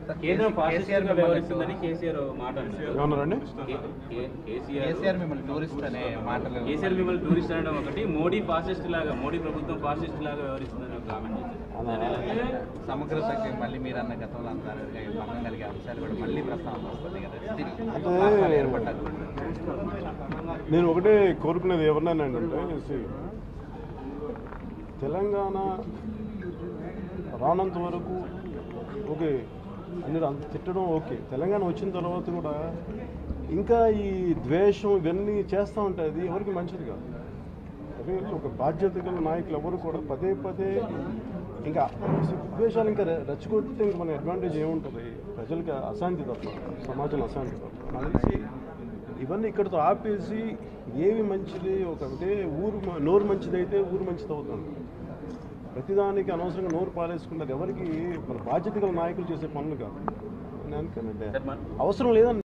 కేంద్రం ఫాసిస్ట్ కేసీఆర్ గా మిమ్మల్ని వ్యవహరిస్తుందని కేసీఆర్ మాట అన్నారు ఏమన్నారండి కే- కే- కేసీఆర్ కేసీఆర్ మిమ్మల్ని టూరిస్ట్ అనే మాటలు కేసీఆర్ మిమ్మల్ని టూరిస్ట్ అనడం ఒకటి మోడీ ఫాసిస్ట్ లాగా మోడీ ప్రభుత్వం ఫాసిస్ట్ లాగా వ్యవహరిస్తుందని ఒక కామెంట్ చేశారు దాని ఎలా- సమగ్రతకి మళ్ళీ మీరు అన్న గతంలో అంటారు భంగం కలిగే అంశాలు కూడా మళ్ళీ ప్రస్తావన వస్తుంది కదా Still అంటే- రాష్ట్రాలు ఏర్పడ్డాక కూడా. నేను ఒకటే కోరుకునేది ఎవరినైనా see, తెలంగాణ రానంత వరకు ఓకే అన్ని అంత తిట్టడం ఓకే తెలంగాణ వచ్చిన తర్వాత కూడా ఇంకా ఈ ద్వేషం ఇవన్నీ చేస్తూ ఉంటే అది ఎవరికి మంచిది కాదు అదే ఒక బాధ్యత గల నాయకులు ఎవరు కూడా పదే పదే ఇంకా ద్వేషాలు ఇంకా రె- రెచ్చగొడితే ఇంకా మన అడ్వాంటేజ్ ఏముంటుంది ప్రజలకి అశాంతి తప్ప సమాజంలో అశాంతి తప్ప నాకు తెలిసి ఇవన్నీ ఇక్కడితో ఆపేసి ఏవి మంచిది ఒక అంటే ఊరు మ- నోరు మంచిదైతే ఊరు మంచిది అవుతుంది ప్రతిదానికి అనవసరంగా నోరు పారేసుకున్నది ఎవరికి మన బాధ్యత గల నాయకులు చేసే పనులు కాదు నేను అనుకున్నట్టే సార్ మన- అవసరం లేదని